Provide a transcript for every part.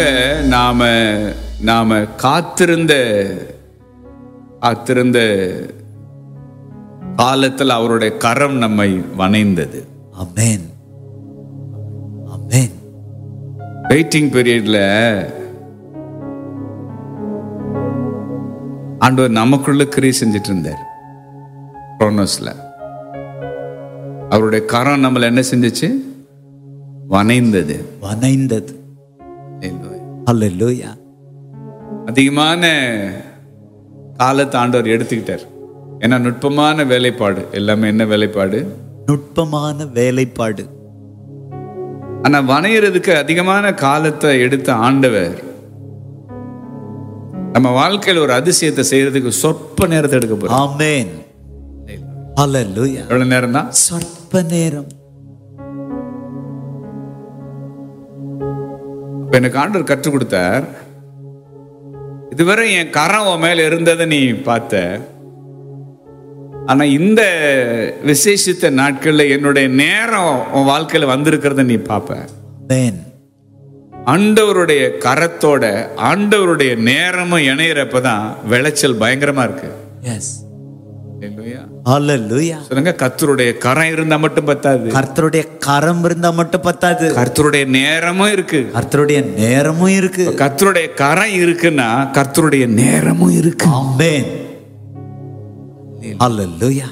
நாம நாம காத்திருந்த காத்திருந்த காலத்தில் அவருடைய கரம் நம்மை வணைந்தது Amen. Amen. வெயிட்டிங் பீரியட்ல ஆண்டவர் நமக்குள்ள கிரியை செஞ்சுட்டு இருந்தார் குரோனோஸ்ல அவருடைய கரம் நம்மள என்ன செஞ்சுச்சு வணைந்தது வணைந்தது Hallelujah. அதிகமான காலத்தை ஆண்டவர் எடுத்துக்கிட்டார் ஏன்னா நுட்பமான வேலைப்பாடு எல்லாமே என்ன வேலைப்பாடு நுட்பமான வேலைப்பாடு ஆனா வணையறதுக்கு அதிகமான காலத்தை எடுத்த ஆண்டவர் நம்ம வாழ்க்கையில் ஒரு அதிசயத்தை செய்யறதுக்கு சொற்ப நேரத்தை எடுக்க போறோம் ஆமென் Hallelujah. எவ்வளவு நேரம் தான் சொற்ப நேரம் இப்ப எனக்கு ஆண்டவர் கற்றுக் கொடுத்தார் இதுவரை என் கரம் உன் மேல இருந்ததை நீ பார்த்த ஆனா இந்த விசேஷித்த நாட்கள்ல என்னுடைய நேரம் உன் வாழ்க்கையில வந்திருக்கிறத நீ பார்ப்ப Amen. ஆண்டவருடைய கரத்தோட ஆண்டவருடைய நேரமும் இணையிறப்பதான் விளைச்சல் பயங்கரமா இருக்கு Yes. இல்லையா? Hallelujah. சொல்லுங்க கர்த்தருடைய கரம் இருந்தா மட்டும் பத்தாது கர்த்தருடைய கரம் இருந்தா மட்டும் பத்தாது கர்த்தருடைய நேரமும் இருக்கு கர்த்தருடைய நேரமும் இருக்கு கர்த்தருடைய கரம் இருக்குன்னா கர்த்தருடைய நேரமும் இருக்கு ஆமென் Hallelujah.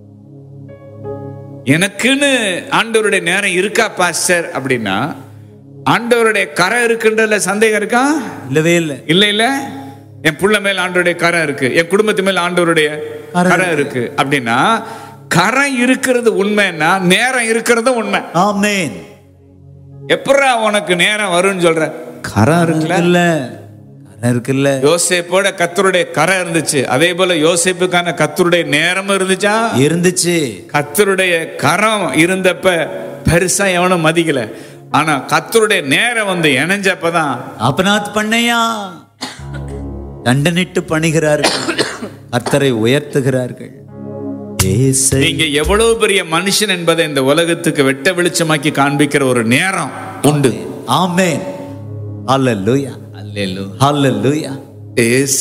எனக்குன்னு ஆண்டவருடைய நேரம் இருக்கா பாஸ்டர் அப்படின்னா ஆண்டவருடைய கரம் இருக்குன்றதுல சந்தேகம் இருக்கா இல்லவே இல்லை இல்ல இல்ல என் புள்ள மேல ஆண்டவருடைய கரம் இருக்கு என் குடும்பத்து மேல ஆண்டவருடைய கரம் கரம் இருக்கு அப்படின்னா கரம் இருக்கிறது உண்மைன்னா நேரம் இருக்கிறது உண்மை ஆமென் எப்படா உனக்கு நேரம் வரும்னு சொல்ற கரம் இருக்குல்ல இல்ல கரம் இருக்குல்ல யோசேப்போட கத்தருடைய கரம் இருந்துச்சு அதே போல யோசேப்புக்கான கத்தருடைய நேரமும் இருந்துச்சா இருந்துச்சு கத்தருடைய கரம் இருந்தப்ப பெருசா எவனும் மதிக்கல ஆனா கத்தருடைய நேரம் வந்து இணைஞ்சப்பதான் அபநாத் பண்ணையா தண்டனிட்டு பணிகிறார்கள் கர்த்தரை உயர்த்துகிறார்கள் ஏசை. நீங்க எவ்வளவு பெரிய மனுஷன் என்பதை இந்த உலகத்துக்கு வெட்ட வெளிச்சமாக்கி காண்பிக்கிற ஒரு நேரம் உண்டு ஆமென் ஹalleluya ஹalleluya ஏசு